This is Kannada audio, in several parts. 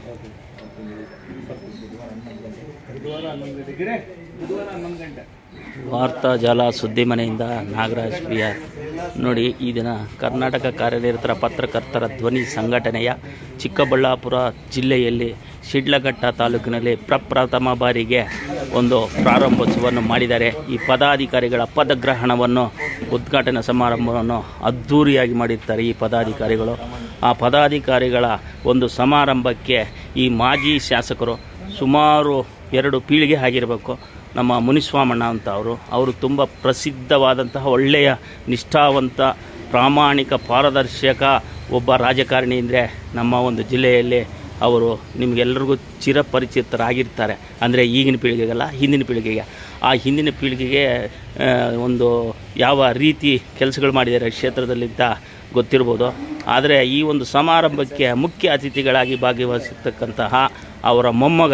ಬುಧವಾರ ಹನ್ನೊಂದು ಗಂಟೆ ಗಿರೆ ಬುಧವಾರ ಹನ್ನೊಂದು ಗಂಟೆ ವಾರ್ತಾ ಜಾಲ ಸುದ್ದಿ ಮನೆಯಿಂದ ನಾಗರಾಜ್ ಬಿ ಆರ್ ನೋಡಿ ಈ ದಿನ ಕರ್ನಾಟಕ ಕಾರ್ಯನಿರತರ ಪತ್ರಕರ್ತರ ಧ್ವನಿ ಸಂಘಟನೆಯ ಚಿಕ್ಕಬಳ್ಳಾಪುರ ಜಿಲ್ಲೆಯಲ್ಲಿ ಶಿಡ್ಲಘಟ್ಟ ತಾಲೂಕಿನಲ್ಲಿ ಪ್ರಪ್ರಥಮ ಬಾರಿಗೆ ಒಂದು ಪ್ರಾರಂಭೋತ್ಸವವನ್ನು ಮಾಡಿದ್ದಾರೆ ಈ ಪದಾಧಿಕಾರಿಗಳ ಪದಗ್ರಹಣವನ್ನು ಉದ್ಘಾಟನಾ ಸಮಾರಂಭವನ್ನು ಅದ್ಧೂರಿಯಾಗಿ ಮಾಡಿರ್ತಾರೆ ಈ ಪದಾಧಿಕಾರಿಗಳು ಆ ಪದಾಧಿಕಾರಿಗಳ ಒಂದು ಸಮಾರಂಭಕ್ಕೆ ಈ ಮಾಜಿ ಶಾಸಕರು ಸುಮಾರು ಎರಡು ಪೀಳಿಗೆ ಆಗಿರಬೇಕು ನಮ್ಮ ಮುನಿಸ್ವಾಮಣ್ಣ ಅಂತ ಅವರು ಅವರು ತುಂಬ ಪ್ರಸಿದ್ಧವಾದಂತಹ ಒಳ್ಳೆಯ ನಿಷ್ಠಾವಂತ ಪ್ರಾಮಾಣಿಕ ಪಾರದರ್ಶಕ ಒಬ್ಬ ರಾಜಕಾರಣಿ ಅಂದರೆ ನಮ್ಮ ಒಂದು ಜಿಲ್ಲೆಯಲ್ಲಿ ಅವರು ನಿಮಗೆಲ್ಲರಿಗೂ ಚಿರಪರಿಚಿತರಾಗಿರ್ತಾರೆ ಅಂದರೆ ಈಗಿನ ಪೀಳಿಗೆಗಲ್ಲ ಹಿಂದಿನ ಪೀಳಿಗೆಗೆ ಆ ಹಿಂದಿನ ಪೀಳಿಗೆಗೆ ಆ, ಒಂದು ಯಾವ ರೀತಿ ಕೆಲಸಗಳು ಮಾಡಿದ್ದಾರೆ ಕ್ಷೇತ್ರದಲ್ಲಿ ಅಂತ ಗೊತ್ತಿರ್ಬೋದು ಆದರೆ ಈ ಒಂದು ಸಮಾರಂಭಕ್ಕೆ ಮುಖ್ಯ ಅತಿಥಿಗಳಾಗಿ ಭಾಗವಹಿಸಿರ್ತಕ್ಕಂತಹ ಅವರ ಮೊಮ್ಮಗ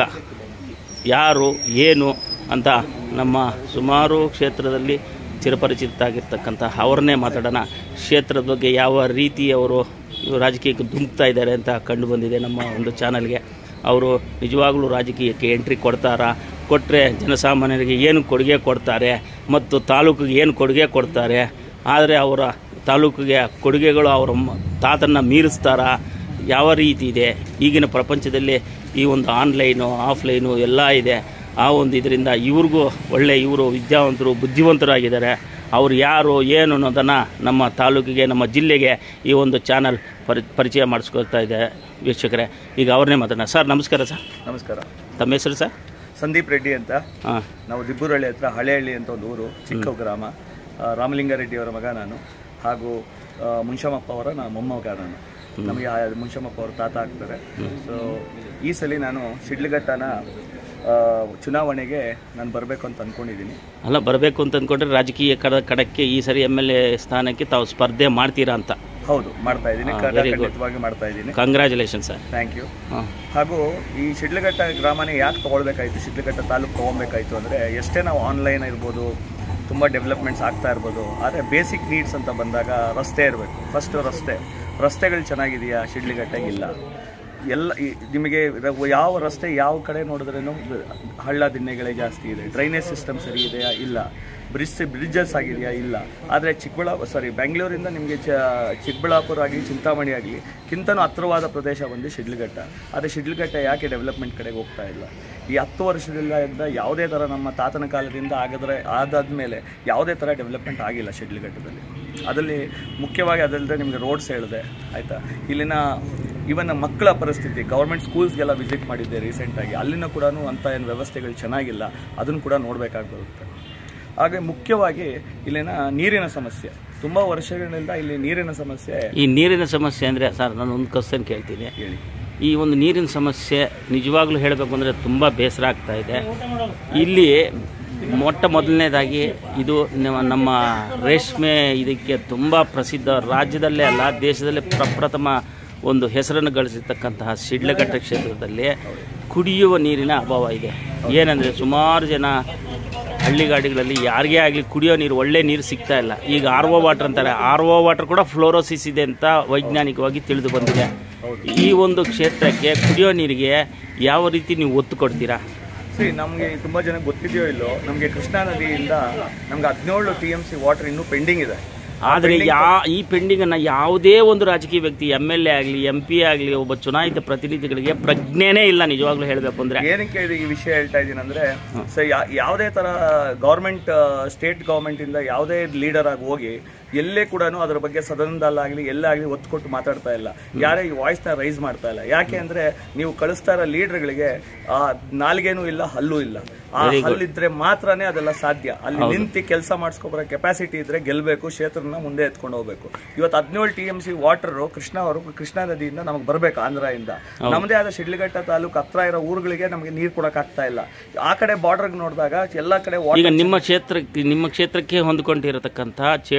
ಯಾರು ಏನು ಅಂತ ನಮ್ಮ ಸುಮಾರು ಕ್ಷೇತ್ರದಲ್ಲಿ ಚಿರಪರಿಚಿತರಾಗಿರ್ತಕ್ಕಂಥ ಅವ್ರನ್ನೇ ಮಾತಾಡೋಣ ಕ್ಷೇತ್ರದ ಬಗ್ಗೆ ಯಾವ ರೀತಿ ಅವರು ರಾಜಕೀಯಕ್ಕೆ ಧುಮುಕ್ತಾ ಇದ್ದಾರೆ ಅಂತ ಕಂಡು ಬಂದಿದೆ ನಮ್ಮ ಒಂದು ಚಾನಲ್ಗೆ ಅವರು ನಿಜವಾಗ್ಲೂ ರಾಜಕೀಯಕ್ಕೆ ಎಂಟ್ರಿ ಕೊಡ್ತಾರಾ ಕೊಟ್ಟರೆ ಜನಸಾಮಾನ್ಯರಿಗೆ ಏನು ಕೊಡುಗೆ ಕೊಡ್ತಾರೆ ಮತ್ತು ತಾಲೂಕಿಗೆ ಏನು ಕೊಡುಗೆ ಕೊಡ್ತಾರೆ ಆದರೆ ಅವರ ತಾಲೂಕಿಗೆ ಕೊಡುಗೆಗಳು ಅವರ ಮ- ತಾತನ್ನು ಮೀರಿಸ್ತಾರಾ ಯಾವ ರೀತಿ ಇದೆ ಈಗಿನ ಪ್ರಪಂಚದಲ್ಲಿ ಈ ಒಂದು ಆನ್ಲೈನು ಆಫ್ಲೈನು ಎಲ್ಲ ಇದೆ ಆ ಒಂದು ಇದರಿಂದ ಇವ್ರಿಗೂ ಒಳ್ಳೆ ಇವರು ವಿದ್ಯಾವಂತರು ಬುದ್ಧಿವಂತರಾಗಿದ್ದಾರೆ ಅವ್ರು ಯಾರು ಏನು ಅನ್ನೋದನ್ನು ನಮ್ಮ ತಾಲೂಕಿಗೆ ನಮ್ಮ ಜಿಲ್ಲೆಗೆ ಈ ಒಂದು ಚಾನಲ್ ಪರಿ ಪರಿಚಯ ಮಾಡಿಸ್ಕೊಳ್ತಾ ಇದೆ ವೀಕ್ಷಕರೇ ಈಗ ಅವ್ರನ್ನೇ ಮಾತಾಡೋಣ ಸರ್ ನಮಸ್ಕಾರ ಸರ್ ನಮಸ್ಕಾರ ತಮ್ಮ ಹೆಸರು ಸರ್ ಸಂದೀಪ್ ರೆಡ್ಡಿ ಅಂತ ಹಾಂ ನಾವು ದಿಬ್ಬೂರಳ್ಳಿ ಹತ್ರ ಹಳೆಹಳ್ಳಿ ಅಂತ ಒಂದು ಊರು ಚಿಕ್ಕ ಗ್ರಾಮ ಆ, ರಾಮಲಿಂಗಾರೆಡ್ಡಿ ಅವರ ಮಗ ನಾನು ಹಾಗೂ ಆ, ಮುನ್ಷಮಪ್ಪ ಅವರ ನಾ ಮೊಮ್ಮಗ ನಾನು ನಮಗೆ ಆ ಮುನ್ಷಮಪ್ಪ ಅವರು ತಾತ ಆಗ್ತಾರೆ ಸೊ ಈ ಸಲ ನಾನು ಶಿಡ್ಲಘಟ್ಟನ ಆ, ಚುನಾವಣೆಗೆ ನಾನು ಬರಬೇಕು ಅಂತ ಅಂದ್ಕೊಂಡಿದ್ದೀನಿ ಅಲ್ಲ ಬರಬೇಕು ಅಂತ ಅಂದ್ಕೊಂಡ್ರೆ ರಾಜಕೀಯ ಕಡ ಕಡಕ್ಕೆ ಈ ಸರಿ ಎಮ್ ಎಲ್ ಎ ಸ್ಥಾನಕ್ಕೆ ತಾವು ಸ್ಪರ್ಧೆ ಮಾಡ್ತೀರಾ ಅಂತ ಹೌದು ಮಾಡ್ತಾ ಇದ್ದೀನಿ ಹಾ, ಖಂಡಿತ- very good. ಖಂಡಿತವಾಗಿ ಮಾಡ್ತಾ ಇದ್ದೀನಿ ಕಂಗ್ರ್ಯಾಚುಲೇಷನ್ ಸರ್ ಥ್ಯಾಂಕ್ ಯು ಹಾಂ ಹಾಗೂ ಈ ಶಿಡ್ಲಘಟ್ಟ ಗ್ರಾಮನೇ ಯಾಕೆ ತೊಗೊಳ್ಬೇಕಾಯ್ತು ಶಿಡ್ಲಘಟ್ಟ ತಾಲೂಕು ತೊಗೊಬೇಕಾಯ್ತು ಅಂದರೆ ಎಷ್ಟೇ ನಾವು ಆನ್ಲೈನ್ ಇರ್ಬೋದು ತುಂಬ ಡೆವಲಪ್ಮೆಂಟ್ಸ್ ಆಗ್ತಾ ಇರ್ಬೋದು ಆದರೆ ಬೇಸಿಕ್ ನೀಡ್ಸ್ ಅಂತ ಬಂದಾಗ ರಸ್ತೆ ಇರಬೇಕು ಫಸ್ಟು ರಸ್ತೆ ರಸ್ತೆಗಳು ಚೆನ್ನಾಗಿದೆಯಾ ಶಿಡ್ಲಘಟ್ಟಗೆ ಇಲ್ಲ ಎಲ್ಲ ಈ ನಿಮಗೆ ರ- ಯಾವ ರಸ್ತೆ ಯಾವ ಕಡೆ ನೋಡಿದ್ರೂ ಹಳ್ಳ ದಿಣ್ಣೆಗಳೇ ಜಾಸ್ತಿ ಇದೆ ಡ್ರೈನೇಜ್ ಸಿಸ್ಟಮ್ ಸರಿ ಇದೆಯಾ ಇಲ್ಲ ಬ್ರಿಡ್ಜ್ ಬ್ರಿಡ್ಜಸ್ ಆಗಿದೆಯಾ ಇಲ್ಲ ಆದರೆ ಚಿಕ್ಕಬಳ್ಳಾಪುರ ಸಾರಿ ಬೆಂಗಳೂರಿಂದ ನಿಮಗೆ ಚ ಚಿಕ್ಕಬಳ್ಳಾಪುರ ಆಗಲಿ ಚಿಂತಾಮಣಿ ಆಗಲಿ ಕಿಂತನೂ ಹತ್ತಿರವಾದ ಪ್ರದೇಶ ಬಂದು ಶಿಡ್ಲಘಟ್ಟ ಆದರೆ ಶಿಡ್ಲಘಟ್ಟ ಯಾಕೆ ಡೆವಲಪ್ಮೆಂಟ್ ಕಡೆಗೆ ಹೋಗ್ತಾ ಇಲ್ಲ ಈ ಹತ್ತು ವರ್ಷದಿಂದ ಯಾವುದೇ ಥರ ನಮ್ಮ ತಾತನ ಕಾಲದಿಂದ ಆಗಿದ್ರೆ ಆದಾದ್ಮೇಲೆ ಯಾವುದೇ ಥರ ಡೆವಲಪ್ಮೆಂಟ್ ಆಗಿಲ್ಲ ಶಿಡ್ಲಘಟ್ಟದಲ್ಲಿ ಅದರಲ್ಲಿ ಮುಖ್ಯವಾಗಿ ಅದಲ್ಲದೆ ನಿಮಗೆ ರೋಡ್ಸ್ ಹೇಳಿದೆ ಆಯಿತಾ ಇಲ್ಲಿನ ಇವನ್ ಮಕ್ಕಳ ಪರಿಸ್ಥಿತಿ ಗೌರ್ಮೆಂಟ್ ಸ್ಕೂಲ್ಸ್ಗೆಲ್ಲ ವಿಸಿಟ್ ಮಾಡಿದ್ದೆ ರೀಸೆಂಟಾಗಿ ಅಲ್ಲಿನ ಕೂಡ ಅಂಥ ಏನು ವ್ಯವಸ್ಥೆಗಳು ಚೆನ್ನಾಗಿಲ್ಲ ಅದನ್ನು ಕೂಡ ನೋಡಬೇಕಾಗಿ ಬರುತ್ತೆ ಹಾಗೆ ಮುಖ್ಯವಾಗಿ ಇಲ್ಲಿನ ನೀರಿನ ಸಮಸ್ಯೆ ತುಂಬ ವರ್ಷಗಳಿಂದ ಇಲ್ಲಿ ನೀರಿನ ಸಮಸ್ಯೆ ಈ ನೀರಿನ ಸಮಸ್ಯೆ ಅಂದರೆ ಸರ್ ನಾನು ಒಂದು ಕ್ವಶನ್ ಕೇಳ್ತೀನಿ ಹೇಳಿ ಈ ಒಂದು ನೀರಿನ ಸಮಸ್ಯೆ ನಿಜವಾಗ್ಲೂ ಹೇಳಬೇಕು ಅಂದರೆ ತುಂಬ ಬೇಸರ ಆಗ್ತಾ ಇದೆ ಇಲ್ಲಿ ಮೊಟ್ಟ ಮೊದಲನೇದಾಗಿ ಇದು ನಮ್ಮ- ನಮ್ಮ ರೇಷ್ಮೆ ಇದಕ್ಕೆ ತುಂಬ ಪ್ರಸಿದ್ಧ ರಾಜ್ಯದಲ್ಲೇ ಅಲ್ಲ ದೇಶದಲ್ಲೇ ಪ್ರಪ್ರಥಮ ಒಂದು ಹೆಸರನ್ನು ಗಳಿಸಿರ್ತಕ್ಕಂತಹ ಶಿಡ್ಲಘಟ್ಟ ಕ್ಷೇತ್ರದಲ್ಲಿ ಕುಡಿಯುವ ನೀರಿನ ಅಭಾವ ಇದೆ ಏನಂದರೆ ಸುಮಾರು ಜನ ಹಳ್ಳಿಗಾಡಿಗಳಲ್ಲಿ ಯಾರಿಗೇ ಆಗಲಿ ಕುಡಿಯೋ ನೀರು ಒಳ್ಳೆ ನೀರು ಸಿಗ್ತಾ ಇಲ್ಲ ಈಗ ಆರ್ ಒ ವಾಟರ್ ಅಂತಾರೆ ಆರ್ ಒ ವಾಟರ್ ಕೂಡ ಫ್ಲೋರೋಸಿಸ್ ಇದೆ ಅಂತ ವೈಜ್ಞಾನಿಕವಾಗಿ ತಿಳಿದು ಬಂದಿದೆ ಈ ಒಂದು ಕ್ಷೇತ್ರಕ್ಕೆ ಕುಡಿಯೋ ನೀರಿಗೆ ಯಾವ ರೀತಿ ನೀವು ಒತ್ತು ಕೊಡ್ತೀರಾ ಸರಿ ನಮಗೆ ತುಂಬ ಜನ ಗೊತ್ತಿದೆಯೋ ಇಲ್ಲೋ ನಮಗೆ ಕೃಷ್ಣಾ ನದಿಯಿಂದ ನಮ್ಗೆ ಹದಿನೇಳು ಟಿ ಎಮ್ ಸಿ ವಾಟರ್ ಇನ್ನೂ ಪೆಂಡಿಂಗ್ ಇದೆ ಆದರೆ ಯಾ ಈ ಪೆಂಡಿಂಗನ್ನು ಯಾವುದೇ ಒಂದು ರಾಜಕೀಯ ವ್ಯಕ್ತಿ ಎಮ್ ಎಲ್ ಎ ಆಗಲಿ ಎಂ ಪಿ ಆಗಲಿ ಒಬ್ಬ ಚುನಾಯಿತ ಪ್ರತಿನಿಧಿಗಳಿಗೆ ಪ್ರಜ್ಞೆನೇ ಇಲ್ಲ ನಿಜವಾಗ್ಲೂ ಹೇಳಬೇಕು ಅಂದರೆ ಏನಕ್ಕೆ ಇದು ಈ ವಿಷಯ ಹೇಳ್ತಾ ಇದ್ದೀನಿ ಅಂದ್ರೆ ಸೊ ಯಾವುದೇ ತರ ಗೌರ್ಮೆಂಟ್ ಸ್ಟೇಟ್ ಗೌರ್ಮೆಂಟ್ ಇಂದ ಯಾವುದೇ ಲೀಡರ್ ಆಗಿ ಹೋಗಿ ಎಲ್ಲೇ ಕೂಡ ಅದರ ಬಗ್ಗೆ ಸದನದಲ್ಲಾಗಲಿ ಎಲ್ಲೇ ಆಗಲಿ ಒತ್ತು ಕೊಟ್ಟು ಮಾತಾಡ್ತಾ ಇಲ್ಲ ಯಾರೇ ಈ ವಾಯ್ಸ್ ನ ರೈಸ್ ಮಾಡ್ತಾ ಇಲ್ಲ ಯಾಕೆ ಅಂದ್ರೆ ನೀವು ಕಳಿಸ್ತಾ ಇರೋ ಲೀಡರ್ಗಳಿಗೆ ಆ ನಾಲ್ಗೇನೂ ಇಲ್ಲ ಹಲ್ಲು ಇಲ್ಲ ಆ ಹಲ್ಲಿದ್ರೆ ಮಾತ್ರನೇ ಅದೆಲ್ಲ ಸಾಧ್ಯ ಅಲ್ಲಿ ನಿಂತು ಕೆಲಸ ಮಾಡಿಸ್ಕೊಬರೋ ಕೆಪಾಸಿಟಿ ಇದ್ರೆ ಗೆಲ್ಬೇಕು ಕ್ಷೇತ್ರನ ಮುಂದೆ ಎತ್ಕೊಂಡು ಹೋಗ್ಬೇಕು ಇವತ್ತು ಹದಿನೇಳು T M C water Krishna ಅವರು ಕೃಷ್ಣಾ ನದಿಯಿಂದ ನಮಗೆ ಬರ್ಬೇಕು ಆಂಧ್ರದಿಂದ ನಮ್ಮದೇ ಆದ ಶಿಡ್ಲಘಟ್ಟ ತಾಲೂಕು ಹತ್ರ ಇರೋ ಊರುಗಳಿಗೆ ನಮಗೆ ನೀರು ಕೊಡಕ್ ಆಗ್ತಾ ಇಲ್ಲ ಆ ಕಡೆ ಬಾರ್ಡರ್ ನೋಡಿದಾಗ ಎಲ್ಲ ಕಡೆ ಈಗ ನಿಮ್ಮ ಕ್ಷೇತ್ರಕ್ಕೆ ನಿಮ್ಮ ಕ್ಷೇತ್ರಕ್ಕೆ ಹೊಂದಿಕೊಂಡಿರತಕ್ಕಂಥ ಚೇಳೂರು ತಾಲೂಕು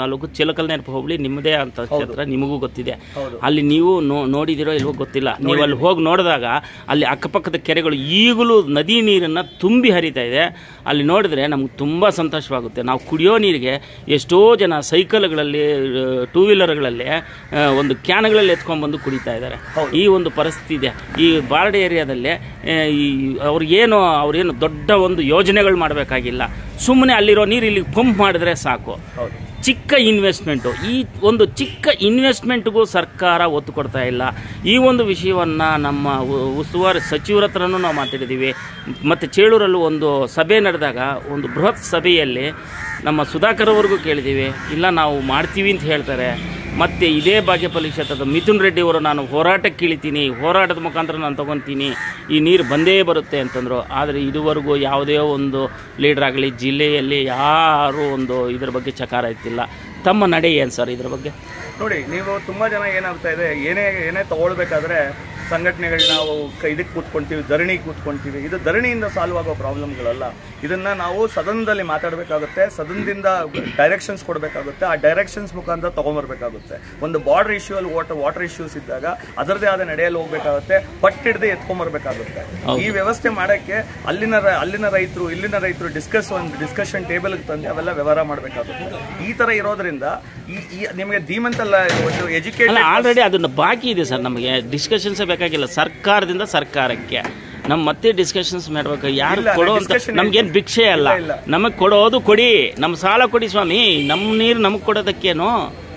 ತಾಲೂಕು ಚಿಲಕಲ್ನೆರಪ ಹೋಬಳಿ ನಿಮ್ಮದೇ ಅಂತ ಕ್ಷೇತ್ರ ನಿಮಗೂ ಗೊತ್ತಿದೆ ಹೌದು. ಅಲ್ಲಿ ನೀವು ನೋ ನೋಡಿದಿರೋ ಇಲ್ವೋ ಗೊತ್ತಿಲ್ಲ ನೀವು ಅಲ್ಲಿ ಹೋಗಿ ನೋಡಿದಾಗ ಅಲ್ಲಿ ಅಕ್ಕಪಕ್ಕದ ಕೆರೆಗಳು ಈಗಲೂ ನದಿ ನೀರನ್ನು ತುಂಬಿ ಹರಿತಾ ಇದೆ ಅಲ್ಲಿ ನೋಡಿದ್ರೆ ನಮ್ಗೆ ತುಂಬ ಸಂತೋಷವಾಗುತ್ತೆ ನಾವು ಕುಡಿಯೋ ನೀರಿಗೆ ಎಷ್ಟೋ ಜನ ಸೈಕಲ್ಗಳಲ್ಲಿ ಟೂ ವೀಲರ್ಗಳಲ್ಲಿ ಆ, ಒಂದು ಕ್ಯಾನ್ಗಳಲ್ಲಿ ಎತ್ಕೊಂಡ್ಬಂದು ಕುಡಿತಾ ಇದ್ದಾರೆ ಈ ಒಂದು ಪರಿಸ್ಥಿತಿ ಇದೆ ಈ ಬಾರ್ಡ್ ಏರಿಯಾದಲ್ಲಿ ಆ, ಈ ಅವ್ರಿಗೇನು ಅವ್ರೇನು ದೊಡ್ಡ ಒಂದು ಯೋಜನೆಗಳು ಮಾಡಬೇಕಾಗಿಲ್ಲ ಸುಮ್ಮನೆ ಅಲ್ಲಿರೋ ನೀರು ಇಲ್ಲಿ ಪಂಪ್ ಮಾಡಿದ್ರೆ ಸಾಕು ಹೌದು ಚಿಕ್ಕ ಇನ್ವೆಸ್ಟ್ಮೆಂಟು ಈ ಒಂದು ಚಿಕ್ಕ ಇನ್ವೆಸ್ಟ್ಮೆಂಟ್ಗೂ ಸರ್ಕಾರ ಒತ್ತು ಕೊಡ್ತಾ ಇಲ್ಲ ಈ ಒಂದು ವಿಷಯವನ್ನು ನಮ್ಮ ಉ- ಉಸ್ತುವಾರಿ ಸಚಿವರ ಹತ್ರನೂ ನಾವು ಮಾತಾಡಿದ್ದೀವಿ ಮತ್ತು ಚೇಳೂರಲ್ಲೂ ಒಂದು ಸಭೆ ನಡೆದಾಗ ಒಂದು ಬೃಹತ್ ಸಭೆಯಲ್ಲಿ ನಮ್ಮ ಸುಧಾಕರ್ ಅವ್ರಿಗೂ ಕೇಳಿದ್ದೀವಿ ಇಲ್ಲ ನಾವು ಮಾಡ್ತೀವಿ ಅಂತ ಹೇಳ್ತಾರೆ ಮತ್ತು ಇದೇ ಭಾಗ್ಯಪಲ್ಲಿ ಕ್ಷೇತ್ರದ ಮಿಥುನ್ ರೆಡ್ಡಿ ಅವರು ನಾನು ಹೋರಾಟಕ್ಕೆ ಇಳಿತೀನಿ ಹೋರಾಟದ ಮುಖಾಂತರ ನಾನು ತಗೊತೀನಿ ಈ ನೀರು ಬಂದೇ ಬರುತ್ತೆ ಅಂತಂದರು ಆದರೆ ಇದುವರೆಗೂ ಯಾವುದೇ ಒಂದು ಲೀಡರ್ ಆಗಲಿ ಜಿಲ್ಲೆಯಲ್ಲಿ ಯಾರೂ ಒಂದು ಇದ್ರ ಬಗ್ಗೆ ಚಕಾರ ಎತ್ತಿಲ್ಲ ತಮ್ಮ ನಡೆ ಏನು ಸರ್ ಇದ್ರ ಬಗ್ಗೆ ನೋಡಿ ನೀವು ತುಂಬಾ ಜನ ಏನಾಗ್ತಾ ಇದೆ ಏನೇ ಏನೇ ತಗೊಳ್ಬೇಕಾದ್ರೆ ಸಂಘಟನೆಗಳು ನಾವು ಕ- ಇದಕ್ಕೆ ಕೂತ್ಕೊಂತೀವಿ ಧರಣಿ ಕೂತ್ಕೊಂತೀವಿ ಇದು ಧರಣಿಯಿಂದ ಸಾಲ್ವ್ ಆಗೋ ಪ್ರಾಬ್ಲಮ್ಗಳಲ್ಲ ಇದನ್ನ ನಾವು ಸದನದಲ್ಲಿ ಮಾತಾಡಬೇಕಾಗುತ್ತೆ ಸದನದಿಂದ ಡೈರೆಕ್ಷನ್ಸ್ ಕೊಡಬೇಕಾಗುತ್ತೆ ಆ ಡೈರೆಕ್ಷನ್ಸ್ ಮುಖಾಂತರ ತಗೊಂಬರ್ಬೇಕಾಗುತ್ತೆ ಒಂದು ಬಾರ್ಡರ್ ಇಶ್ಯೂ ಅಲ್ಲಿ ವಾಟರ್ ವಾಟರ್ ಇಶ್ಯೂಸ್ ಇದ್ದಾಗ ಅದರದೇ ಆದ ನಡೆಯಲ್ಲಿ ಹೋಗ್ಬೇಕಾಗುತ್ತೆ ಪಟ್ಟಿಡ್ದೆ ಎತ್ಕೊಂಬರ್ಬೇಕಾಗುತ್ತೆ ಈ ವ್ಯವಸ್ಥೆ ಮಾಡಕ್ಕೆ ಅಲ್ಲಿನ ರ- ಅಲ್ಲಿನ ರೈತರು ಇಲ್ಲಿನ ರೈತರು ಡಿಸ್ಕಸ್ ಒಂದು ಡಿಸ್ಕಷನ್ ಟೇಬಲ್ ತಂದು ಅವೆಲ್ಲ ವ್ಯವಹಾರ ಮಾಡಬೇಕಾಗುತ್ತೆ ಈ ತರ ಇರೋದ್ರಿಂದ ಈ ಈ ನಿಮಗೆ ಧೀಮಂತ ಅಲ್ಲ ಒಂದು ಎಜುಕೇಟ್ ಅಲ್ಲ ಆಲ್ರೆಡಿ ಅದನ್ನು ಬಾಕಿ ಇದೆ ಸರ್ ನಮಗೆ ಡಿಸ್ಕಷನ್ಸೇ ಬೇಕಾಗಿಲ್ಲ ಸರ್ಕಾರದಿಂದ ಸರ್ಕಾರಕ್ಕೆ ನಮ್ಮ ಮತ್ತೆ ಡಿಸ್ಕಷನ್ಸ್ ಮಾಡ್ಬೇಕು ಯಾರು ಇಲ್ಲ, ಕೊಡೋ ಅಂತ discussion ನಮ್ಗೇನು ಭಿಕ್ಷೆ ಅಲ್ಲ ಇಲ್ಲ, ನಮಗೆ ಕೊಡೋದು ಕೊಡಿ ನಮ್ಮ ಸಾಲ ಕೊಡಿ ಸ್ವಾಮಿ ನಮ್ಮ ನೀರು ನಮಗೆ ಕೊಡೋದಕ್ಕೇನು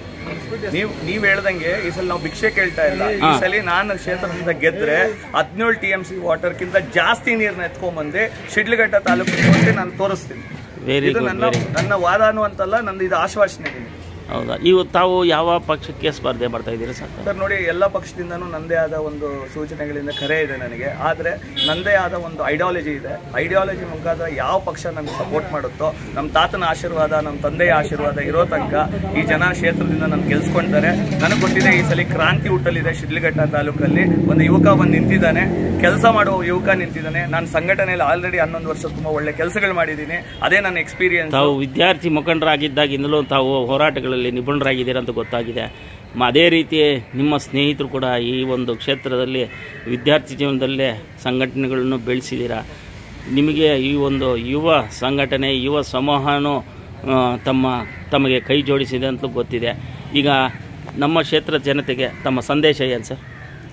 ನೀವು ನೀವ್ ಹೇಳ್ದಂಗೆ ಈ ಸಲ ನಾವು ಭಿಕ್ಷೆ ಕೇಳ್ತಾ ಇಲ್ಲ ಈ ಸಲ ನಾನು ಕ್ಷೇತ್ರದಿಂದ ಗೆದ್ರೆ ಹದಿನೇಳು ಟಿ ಎಂ ಸಿ ವಾಟರ್ಗಿಂತ ಜಾಸ್ತಿ ನೀರ್ನ ಎತ್ಕೊಂಡ್ಬಂದು ಶಿಡ್ಲಘಟ್ಟ ತಾಲೂಕು ನಾನು ತೋರಿಸ್ತೀನಿ ವೆರಿ ಇದು ಗುಡ್ ನನ್ನ ನನ್ನ ವಾದಾನು ಅಂತಲ್ಲ ನಂದು ಇದು ಆಶ್ವಾಸನೆ ಇದೆ ಹೌದಾ ಇವು ತಾವು ಯಾವ ಪಕ್ಷಕ್ಕೆ ಸ್ಪರ್ಧೆ ಮಾಡ್ತಾ ಇದ್ದೀರಾ ಸರ್ ಸರ್ ನೋಡಿ ಎಲ್ಲ ಪಕ್ಷದಿಂದನೂ ನಂದೇ ಆದ ಒಂದು ಸೂಚನೆಗಳಿಂದ ಕರೆ ಇದೆ ನನಗೆ ಆದರೆ ನಂದೇ ಆದ ಒಂದು ಐಡಿಯಾಲಜಿ ಇದೆ ಐಡಿಯಾಲಜಿ ಮುಖಾಂತರ ಯಾವ ಪಕ್ಷ ನಮ್ಗೆ ಸಪೋರ್ಟ್ ಮಾಡುತ್ತೋ ನಮ್ಮ ತಾತನ ಆಶೀರ್ವಾದ ನಮ್ಮ ತಂದೆಯ ಆಶೀರ್ವಾದ ಇರೋ ತನಕ ಈ ಜನ ಕ್ಷೇತ್ರದಿಂದ ನನ್ಗೆ ಗೆಲ್ಸ್ಕೊಂತಾರೆ ನನಗೆ ಗೊತ್ತಿದೆ ಈ ಸಲ ಕ್ರಾಂತಿ ಹುಟ್ಟಲಿದೆ ಶಿಡ್ಲಘಟ್ಟ ತಾಲೂಕಲ್ಲಿ ಒಂದು ಯುವಕ ಬಂದು ನಿಂತಿದ್ದಾನೆ ಕೆಲಸ ಮಾಡುವ ಯುವಕ ನಿಂತಿದ್ದಾನೆ ನಾನು ಸಂಘಟನೆಯಲ್ಲಿ ಆಲ್ರೆಡಿ ಹನ್ನೊಂದು ವರ್ಷ ತುಂಬ ಒಳ್ಳೆ ಕೆಲಸಗಳು ಮಾಡಿದ್ದೀನಿ ಅದೇ ನನ್ನ ಎಕ್ಸ್ಪೀರಿಯನ್ಸ್ ತಾವು ವಿದ್ಯಾರ್ಥಿ ಮುಖಂಡರಾಗಿದ್ದಾಗಿಂದಲೂ ತಾವು ಹೋರಾಟಗಳಲ್ಲಿ ನಿಪುಣರಾಗಿದ್ದೀರಾ ಅಂತ ಗೊತ್ತಾಗಿದೆ ಮ- ಅದೇ ರೀತಿ ನಿಮ್ಮ ಸ್ನೇಹಿತರು ಕೂಡ ಈ ಒಂದು ಕ್ಷೇತ್ರದಲ್ಲಿ ವಿದ್ಯಾರ್ಥಿ ಜೀವನದಲ್ಲೇ ಸಂಘಟನೆಗಳನ್ನು ಬೆಳೆಸಿದ್ದೀರಾ ನಿಮಗೆ ಈ ಒಂದು ಯುವ ಸಂಘಟನೆ ಯುವ ಸಮೂಹನೂ ಆ, ತಮ್ಮ ತಮಗೆ ಕೈ ಜೋಡಿಸಿದೆ ಅಂತಲೂ ಗೊತ್ತಿದೆ ಈಗ ನಮ್ಮ ಕ್ಷೇತ್ರ ಜನತೆಗೆ ತಮ್ಮ ಸಂದೇಶ ಏನು ಸರ್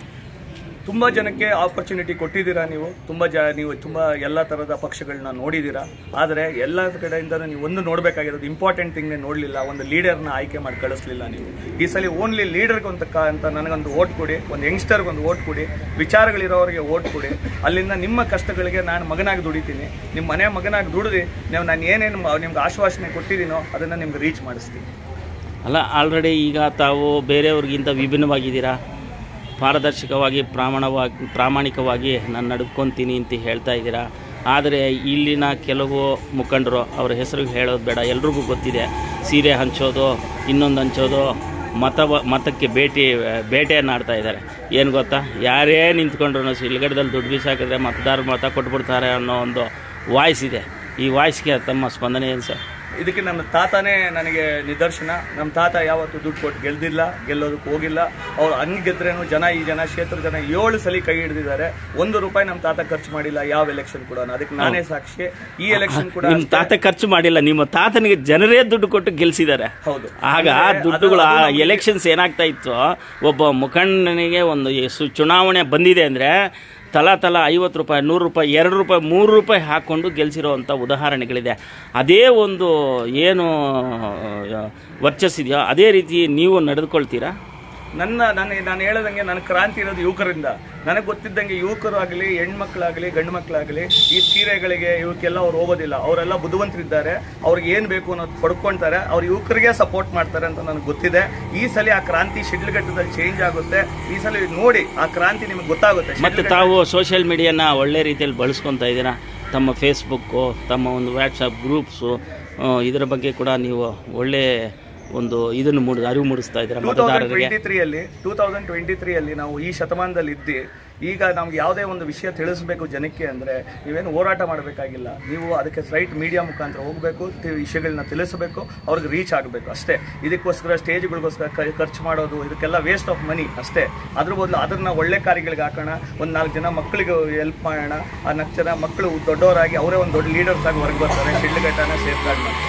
ತುಂಬಾ ಜನಕ್ಕೆ ಆಪರ್ಚುನಿಟಿ ಕೊಟ್ಟಿದ್ದೀರಾ ನೀವು ತುಂಬಾ ಜ ನೀವು ತುಂಬಾ ಎಲ್ಲ ತರದ ಪಕ್ಷಗಳನ್ನ ನೋಡಿದ್ದೀರಾ ಆದರೆ ಎಲ್ಲ ಕಡೆಯಿಂದ ನೀವು ಒಂದು ನೋಡಬೇಕಾಗಿರೋದು ಇಂಪಾರ್ಟೆಂಟ್ ಥಿಂಗ್ನೇ ನೋಡಲಿಲ್ಲ ಒಂದು ಲೀಡರ್ನ ಆಯ್ಕೆ ಮಾಡಿ ಕಳಿಸ್ಲಿಲ್ಲ ನೀವು ಈ ಸಲ ಓನ್ಲಿ ಲೀಡರ್ಗೆ ಅಂತ ಕ- ಅಂತ ನನಗೊಂದು ಓಟ್ ಕೊಡಿ ಒಂದು ಯಂಗ್ಸ್ಟರ್ಗೆ ಒಂದು ಓಟ್ ಕೊಡಿ ವಿಚಾರಗಳಿರೋರಿಗೆ ಓಟ್ ಕೊಡಿ ಅಲ್ಲಿಂದ ನಿಮ್ಮ ಕಷ್ಟಗಳಿಗೆ ನಾನು ಮಗನಾಗಿ ದುಡಿತೀನಿ ನಿಮ್ಮ ಮನೆ ಮಗನಾಗಿ ದುಡಿದು ನೀವು ನಾನು ಏನೇನು ನಿಮ್ಗೆ ಆಶ್ವಾಸನೆ ಕೊಟ್ಟಿದ್ದೀನೋ ಅದನ್ನು ನಿಮ್ಗೆ ರೀಚ್ ಮಾಡಿಸ್ತೀನಿ ಅಲ್ಲ ಆಲ್ರೆಡಿ ಈಗ ತಾವು ಬೇರೆಯವ್ರಿಗಿಂತ ವಿಭಿನ್ನವಾಗಿದ್ದೀರಾ ಪಾರದರ್ಶಕವಾಗಿ ಪ್ರಾಮಾಣವಾಗಿ ಪ್ರಾಮಾಣಿಕವಾಗಿ ನಾನು ನಡ್ಕೊತೀನಿ ಅಂತ ಹೇಳ್ತಾ ಇದ್ದೀರಾ ಆದರೆ ಇಲ್ಲಿನ ಕೆಲವು ಮುಖಂಡರು ಅವರ ಹೆಸರು ಹೇಳೋದು ಬೇಡ ಎಲ್ರಿಗೂ ಗೊತ್ತಿದೆ ಸೀರೆ ಹಂಚೋದು ಇನ್ನೊಂದು ಹಂಚೋದು ಮತವ ಮತಕ್ಕೆ ಭೇಟಿ ಬೇಟೆಯನ್ನು ಆಡ್ತಾ ಇದ್ದಾರೆ ಏನು ಗೊತ್ತಾ ಯಾರೇ ನಿಂತ್ಕೊಂಡ್ರು ಶಿಲ್ಗಡದಲ್ಲಿ ದುಡ್ಡು ಬೀಸಾಕಿದ್ರೆ ಮತದಾರರು ಮತ ಕೊಟ್ಬಿಡ್ತಾರೆ ಅನ್ನೋ ಒಂದು ವಾಯ್ಸ್ ಇದೆ ಈ ವಾಯ್ಸ್ಗೆ ತಮ್ಮ ಸ್ಪಂದನೆ ಏನು ಸರ್ ಇದಕ್ಕೆ ನನ್ನ ತಾತನೇ ನನಗೆ ನಿದರ್ಶನ ನಮ್ಮ ತಾತ ಯಾವತ್ತೂ ದುಡ್ಡು ಕೊಟ್ಟು ಗೆಲ್ದಿಲ್ಲ ಗೆಲ್ಲೋದಕ್ಕೆ ಹೋಗಿಲ್ಲ ಅವ್ರು ಹಂಗೆ ಗೆದ್ರೇನು ಜನ ಈ ಜನ ಕ್ಷೇತ್ರ ಜನ ಏಳು ಸಲ ಕೈ ಹಿಡಿದಿದ್ದಾರೆ ಒಂದು ರೂಪಾಯಿ ನಮ್ಮ ತಾತ ಖರ್ಚು ಮಾಡಿಲ್ಲ ಯಾವ ಎಲೆಕ್ಷನ್ ಕೂಡ ಅದಕ್ಕೆ ನಾನೇ ಸಾಕ್ಷಿ ಈ ಎಲೆಕ್ಷನ್ ಕೂಡ ನಿಮ್ಮ ತಾತ ಖರ್ಚು ಮಾಡಿಲ್ಲ ನಿಮ್ಮ ತಾತನಿಗೆ ಜನರೇ ದುಡ್ಡು ಕೊಟ್ಟು ಗೆಲ್ಸಿದ್ದಾರೆ ಹೌದು ಆಗ ದುಡ್ಡುಗಳು ಆ ಎಲೆಕ್ಷನ್ಸ್ ಏನಾಗ್ತಾ ಇತ್ತು ಒಬ್ಬ ಮುಖಂಡನಿಗೆ ಒಂದು ಸು- ಚುನಾವಣೆ ಬಂದಿದೆ ಅಂದರೆ ತಲಾ ತಲಾ ಐವತ್ತು ರೂಪಾಯಿ ನೂರು ರೂಪಾಯಿ ಎರಡು ರೂಪಾಯಿ ಮೂರು ರೂಪಾಯಿ ಹಾಕ್ಕೊಂಡು ಗೆಲ್ಸಿರೋವಂಥ ಉದಾಹರಣೆಗಳಿದೆ ಅದೇ ಒಂದು ಏನು ಆ, ವರ್ಚಸ್ಸಿದೆಯೋ ಅದೇ ರೀತಿ ನೀವು ನಡೆದುಕೊಳ್ತೀರಾ ನನ್ನ ನಾನು ನಾನು ಹೇಳದಂಗೆ ನನ್ನ ಕ್ರಾಂತಿ ಇರೋದು ಯುವಕರಿಂದ ನನಗೆ ಗೊತ್ತಿದ್ದಂಗೆ ಯುವಕರು ಆಗಲಿ ಹೆಣ್ಮಕ್ಳಾಗಲಿ ಗಂಡು ಮಕ್ಕಳಾಗಲಿ ಈ ಸೀರೆಗಳಿಗೆ ಇವಕ್ಕೆಲ್ಲ ಅವ್ರು ಹೋಗೋದಿಲ್ಲ ಅವರೆಲ್ಲ ಬುದ್ಧಿವಂತರಿದ್ದಾರೆ ಅವ್ರಿಗೆ ಏನು ಬೇಕು ಅನ್ನೋದು ಪಡ್ಕೊಳ್ತಾರೆ ಅವ್ರು ಯುವಕರಿಗೆ ಸಪೋರ್ಟ್ ಮಾಡ್ತಾರೆ ಅಂತ ನನಗೆ ಗೊತ್ತಿದೆ ಈ ಸಲ ಆ ಕ್ರಾಂತಿ ಶಿಡ್ಲಘಟ್ಟದಲ್ಲಿ ಚೇಂಜ್ ಆಗುತ್ತೆ ಈ ಸಲ ನೋಡಿ ಆ ಕ್ರಾಂತಿ ನಿಮಗೆ ಗೊತ್ತಾಗುತ್ತೆ ಮತ್ತು ತಾವು ಸೋಷಿಯಲ್ ಮೀಡಿಯಾನ ಒಳ್ಳೆ ರೀತಿಯಲ್ಲಿ ಬಳಸ್ಕೊತಾ ಇದ್ದೀರಾ ತಮ್ಮ ಫೇಸ್ಬುಕ್ಕು ತಮ್ಮ ಒಂದು ವಾಟ್ಸಪ್ ಗ್ರೂಪ್ಸು ಇದರ ಬಗ್ಗೆ ಕೂಡ ನೀವು ಒಳ್ಳೆ ಒಂದು ಇದನ್ನು ಮೂಡ್ ಅರಿವು ಮೂಡಿಸ್ತಾ ಇದ್ದೀರಾ ಟೂ ತೌಸಂಡ್ ಮತದಾರರಿಗೆ ಟ್ವೆಂಟಿ ತ್ರೀಯಲ್ಲಿ ಟೂ ತೌಸಂಡ್ ಟ್ವೆಂಟಿ ತ್ರೀಯಲ್ಲಿ ನಾವು ಈ ಶತಮಾನದಲ್ಲಿ ಇದ್ದು ಈಗ ನಮ್ಗೆ ಯಾವುದೇ ಒಂದು ವಿಷಯ ತಿಳಿಸ್ಬೇಕು ಜನಕ್ಕೆ ಅಂದರೆ ನೀವೇನು ಹೋರಾಟ ಮಾಡಬೇಕಾಗಿಲ್ಲ ನೀವು ಅದಕ್ಕೆ ರೈಟ್ ಮೀಡಿಯಾ ಮುಖಾಂತರ ಹೋಗಬೇಕು ವಿಷಯಗಳನ್ನ ತಿಳಿಸಬೇಕು ಅವ್ರಿಗೆ ರೀಚ್ ಆಗಬೇಕು ಅಷ್ಟೇ ಇದಕ್ಕೋಸ್ಕರ ಸ್ಟೇಜ್ಗಳಿಗೋಸ್ಕರ ಕ- ಖರ್ಚು ಮಾಡೋದು ಇದಕ್ಕೆಲ್ಲ ವೇಸ್ಟ್ ಆಫ್ ಮನಿ ಅಷ್ಟೇ ಅದ್ರ ಬದಲು ಅದನ್ನ ಒಳ್ಳೆ ಕಾರ್ಯಗಳಿಗೆ ಹಾಕೋಣ ಒಂದು ನಾಲ್ಕು ಜನ ಮಕ್ಕಳಿಗೆ ಹೆಲ್ಪ್ ಮಾಡೋಣ ಆ ನಾಲ್ಕು ಜನ ಮಕ್ಕಳು ದೊಡ್ಡವರಾಗಿ ಅವರೇ ಒಂದು ದೊಡ್ಡ ಲೀಡರ್ಸ್ ಆಗಿ ಹೊರಗೆ ಬರ್ತಾರೆ ಶಿಡ್ಲಘಟ್ಟನ ಸೇಫ್ ಗಾರ್ಡ್ ಮಾಡ್ತಾರೆ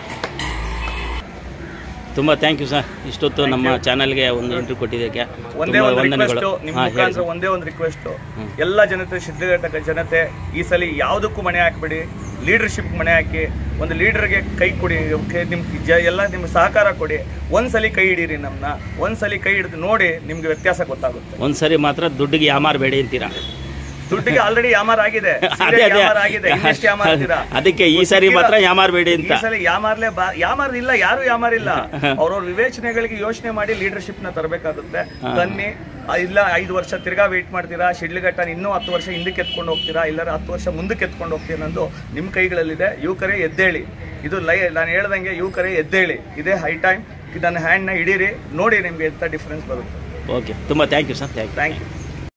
ತುಂಬ ಥ್ಯಾಂಕ್ ಯು ಸರ್ ಇಷ್ಟೊತ್ತು ನಮ್ಮ ಚಾನಲ್ಗೆ ಒಂದು ಇಂಟರ್ವ್ಯೂ ಕೊಟ್ಟಿದ್ದಕ್ಕೆ ಒಂದೇ ತುಂಬ ಒಂದು ವಂದನೆಗಳು ರಿಕ್ವೆಸ್ಟ್ ನಿಮ್ಮ ಹಾಂ ಹೇಳಿ ಮುಖಾಂತರ ಒಂದೇ ಒಂದು ರಿಕ್ವೆಸ್ಟ್ ಎಲ್ಲ ಜನತೆ ಶಿಡ್ಲಘಟ್ಟ ಜನತೆ ಈ ಸಲ ಯಾವುದಕ್ಕೂ ಮನೆ ಹಾಕ್ಬೇಡಿ ಲೀಡರ್ಶಿಪ್ ಮನೆ ಹಾಕಿ ಒಂದು ಲೀಡರ್ಗೆ ಕೈ ಕೊಡಿ ಕೆ- ನಿಮ್ ಜ ಎಲ್ಲ ನಿಮ್ಗೆ ಸಹಕಾರ ಕೊಡಿ ಒಂದ್ಸಲಿ ಕೈ ಹಿಡೀರಿ ನಮ್ಮನ್ನ ಒಂದ್ಸಲಿ ಕೈ ಹಿಡಿದು ನೋಡಿ ನಿಮ್ಗೆ ವ್ಯತ್ಯಾಸ ಗೊತ್ತಾಗುತ್ತೆ ಒಂದ್ಸರಿ ಮಾತ್ರ ದುಡ್ಡಿಗೆ ಯಾಮಾರಬೇಡಿ ಅಂತೀರಾ ದುಡ್ಡಿಗೆ ಆಲ್ರೆಡಿ ಯಾಮಾರ್ ಆಗಿದೆ ಅದೇ ಸೀರೆಗೆ ಅದೇ ಯಾಮಾರ್ ಆಗಿದೆ ಇನ್ನೆಷ್ಟು ಯಾಮಾರ್ತೀರಾ ಅದಕ್ಕೆ ಈ ಸರಿ ಮಾತ್ರ ಯಾಮಾರಬೇಡಿ ಅಂತ ಈ ಸಲ ಯಾಮಾರ್ಲೆ ಬಾ ಯಾಮಾರ್ ಇಲ್ಲ ಯಾರು ಯಾಮಾರಿಲ್ಲ ಅವ್ರವ್ರ ವಿವೇಚನೆಗಳಿಗೆ ಯೋಚನೆ ಮಾಡಿ ಲೀಡರ್ಶಿಪ್ ನ ತರಬೇಕಾಗುತ್ತೆ ತನ್ನಿ ಆ, ಇಲ್ಲ ಐದು ವರ್ಷ ತಿರ್ಗಾ ವೇಟ್ ಮಾಡ್ತೀರಾ ಶಿಡ್ಲಘಟ್ಟ ಇನ್ನೂ ಹತ್ತು ವರ್ಷ ಹಿಂದಕ್ಕೆ ಎತ್ಕೊಂಡು ಹೋಗ್ತೀರಾ ಇಲ್ಲಾರ ಹತ್ತು ವರ್ಷ ಮುಂದಕ್ಕೆ ಎತ್ಕೊಂಡು ಹೋಗ್ತೀರಾ ಅನ್ನೋದು ನಿಮ್ಮ ಕೈಗಳಲ್ಲಿದೆ ಯುವಕರೇ ಎದ್ದೇಳಿ ಇದು ಲೈ ನಾನು ಹೇಳ್ದಂಗೆ ಯುವಕರೇ ಎದ್ದೇಳಿ ಇದೇ ಹೈ ಟೈಮ್ ನನ್ನ ಹ್ಯಾಂಡ್ನ ಹಿಡೀರಿ ನೋಡಿ ನಿಮ್ಗೆ ಎಂಥ ಡಿಫ್ರೆನ್ಸ್ ಬರುತ್ತೆ ಓಕೆ ತುಂಬ thank you sir thank you thank you